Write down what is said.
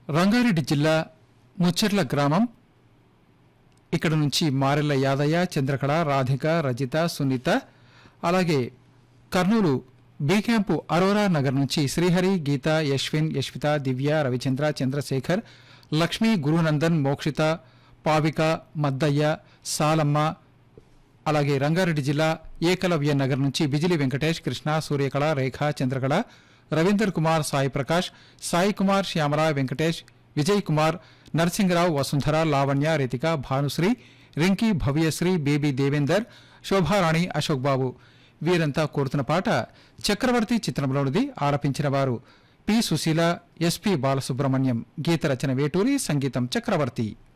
రంగారెడ్డి జిల్లా ముచ్చర్ల గ్రామం ఇక్కడ నుంచి మారెల్ల యాదయ్య చంద్రకళ రాధిక రజిత సునీత అలాగే Kurnool B camp Aurora Nagar నుంచి శ్రీహరి గీత యశ్విన్ యశ్విత దివ్య రవిచంద్ర చంద్రశేఖర్ లక్ష్మి గురునందన్ మోక్షిత పావిక మద్దయ్య సాలమ్మ అలాగే రంగారెడ్డి జిల్లా ఏకలవ్య నగర్ నుంచి బిజిలి వెంకటేష్ కృష్ణ సూర్యకళ రేఖ చంద్రకళ రవీందర్ కుమార్ సాయి ప్రకాష్ సాయి కుమార్ శ్యామల వెంకటేష్ విజయ్ కుమార్ నరసింగరావు వసుంధర లావణ్య రితిక భానుశ్రీ రింకీ భవ్యశ్రీ బేబీ దేవేందర్ శోభారాణి అశోక్ బాబు వీరంతా కోరుతున్న పాట చక్రవర్తి చిత్రంలోనిది ఆలపించిన వారు పి సుశీల ఎస్పి బాలసుబ్రహ్మణ్యం గీత రచన వేటూరి సంగీతం చక్రవర్తి